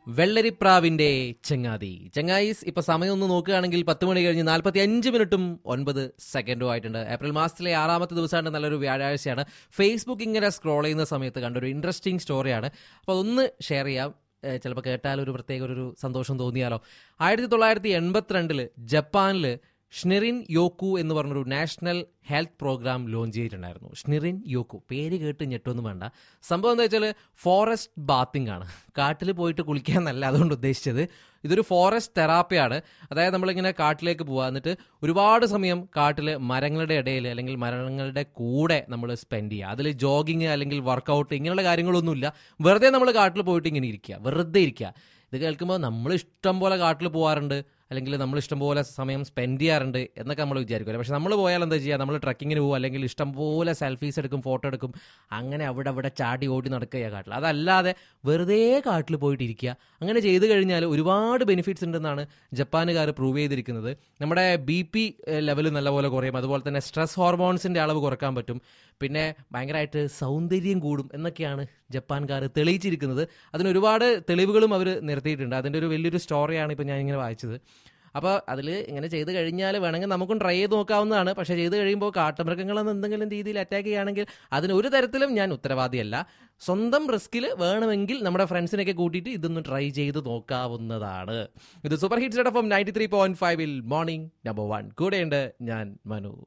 വെള്ളരിപ്രാവിന്റെ ചങ്ങാതി ചങ്ങായിസ് ഇപ്പൊ സമയം ഒന്ന് നോക്കുകയാണെങ്കിൽ പത്ത് മണി കഴിഞ്ഞ് നാൽപ്പത്തി അഞ്ച് മിനിറ്റും ഒൻപത് സെക്കൻഡും ആയിട്ടുണ്ട് ഏപ്രിൽ മാസത്തിലെ ആറാമത്തെ ദിവസമാണ് നല്ലൊരു വ്യാഴാഴ്ചയാണ് ഫേസ്ബുക്ക് ഇങ്ങനെ സ്ക്രോൾ ചെയ്യുന്ന സമയത്ത് കണ്ടൊരു ഇൻട്രസ്റ്റിംഗ് സ്റ്റോറിയാണ് അപ്പോൾ അതൊന്ന് ഷെയർ ചെയ്യാം ഏഹ് ചിലപ്പോൾ കേട്ടാൽ ഒരു പ്രത്യേക ഒരു സന്തോഷം തോന്നിയാലോ ആയിരത്തി തൊള്ളായിരത്തി എൺപത്തിരണ്ടില് ജപ്പാനിൽ ഷ്നിറിൻ യോക്കു എന്ന് പറഞ്ഞൊരു നാഷണൽ ഹെൽത്ത് പ്രോഗ്രാം ലോഞ്ച് ചെയ്തിട്ടുണ്ടായിരുന്നു ഷ്നിറിൻ യോക്കു പേര് കേട്ട് ഞെട്ടൊന്നും വേണ്ട സംഭവം എന്താ വെച്ചാൽ ഫോറസ്റ്റ് ബാത്തിങ് ആണ് കാട്ടിൽ പോയിട്ട് കുളിക്കാൻ നല്ല അതുകൊണ്ട് ഉദ്ദേശിച്ചത് ഇതൊരു ഫോറസ്റ്റ് തെറാപ്പിയാണ് അതായത് നമ്മളിങ്ങനെ കാട്ടിലേക്ക് പോവുക എന്നിട്ട് ഒരുപാട് സമയം കാട്ടിൽ മരങ്ങളുടെ ഇടയിൽ അല്ലെങ്കിൽ മരങ്ങളുടെ കൂടെ നമ്മൾ സ്പെൻഡ് ചെയ്യുക അതിൽ ജോഗിങ് അല്ലെങ്കിൽ വർക്കൗട്ട് ഇങ്ങനെയുള്ള കാര്യങ്ങളൊന്നുമില്ല വെറുതെ നമ്മൾ കാട്ടിൽ പോയിട്ട് ഇങ്ങനെ ഇരിക്കുക വെറുതെ ഇരിക്കുക ഇത് കേൾക്കുമ്പോൾ നമ്മൾ ഇഷ്ടം പോലെ കാട്ടിൽ പോകാറുണ്ട് അല്ലെങ്കിൽ നമ്മൾ ഇഷ്ടംപോലെ സമയം സ്പെൻഡ് ചെയ്യാറുണ്ട് എന്നൊക്കെ നമ്മൾ വിചാരിക്കുമല്ലോ പക്ഷെ നമ്മൾ പോയാൽ എന്താ ചെയ്യുക നമ്മൾ ട്രക്കിങ്ങിന് പോകും അല്ലെങ്കിൽ ഇഷ്ടംപോലെ സെൽഫീസ് എടുക്കും ഫോട്ടോ എടുക്കും അങ്ങനെ അവിടെ അവിടെ ചാടി ഓടി നടക്കുക കാട്ടിൽ അതല്ലാതെ വെറുതെ കാട്ടിൽ പോയിട്ട് ഇരിക്കുക അങ്ങനെ ചെയ്തു കഴിഞ്ഞാൽ ഒരുപാട് ബെനിഫിറ്റ്സ് ഉണ്ടെന്നാണ് ജപ്പാനുകാർ പ്രൂവ് ചെയ്തിരിക്കുന്നത് നമ്മുടെ ബി പി ലെവൽ നല്ലപോലെ കുറയും അതുപോലെ തന്നെ സ്ട്രെസ് ഹോർമോൺസിൻ്റെ അളവ് കുറക്കാൻ പറ്റും പിന്നെ ഭയങ്കരമായിട്ട് സൗന്ദര്യം കൂടും എന്നൊക്കെയാണ് ജപ്പാൻകാർ തെളിയിച്ചിരിക്കുന്നത് അതിന് ഒരുപാട് തെളിവുകളും അവർ നിർത്തിയിട്ടുണ്ട് അതിൻ്റെ ഒരു വലിയൊരു സ്റ്റോറിയാണ് ഇപ്പോൾ ഞാനിങ്ങനെ വായിച്ചത് അപ്പോൾ അതിൽ ഇങ്ങനെ ചെയ്ത് കഴിഞ്ഞാൽ വേണമെങ്കിൽ നമുക്കും ട്രൈ ചെയ്ത് നോക്കാവുന്നതാണ് പക്ഷേ ചെയ്ത് കഴിയുമ്പോൾ കാട്ടുമൃഗങ്ങളെന്ന് എന്തെങ്കിലും രീതിയിൽ അറ്റാക്ക് ചെയ്യുകയാണെങ്കിൽ അതിന് ഒരു തരത്തിലും ഞാൻ ഉത്തരവാദിയല്ല സ്വന്തം റിസ്കിൽ വേണമെങ്കിൽ നമ്മുടെ ഫ്രണ്ട്സിനെയൊക്കെ കൂട്ടിയിട്ട് ഇതൊന്ന് ട്രൈ ചെയ്ത് നോക്കാവുന്നതാണ് ഇത് super hits F M ninety three point ഫൈവിൽ മോർണിംഗ് നമ്പർ വൺ കൂടെയുണ്ട് ഞാൻ മനു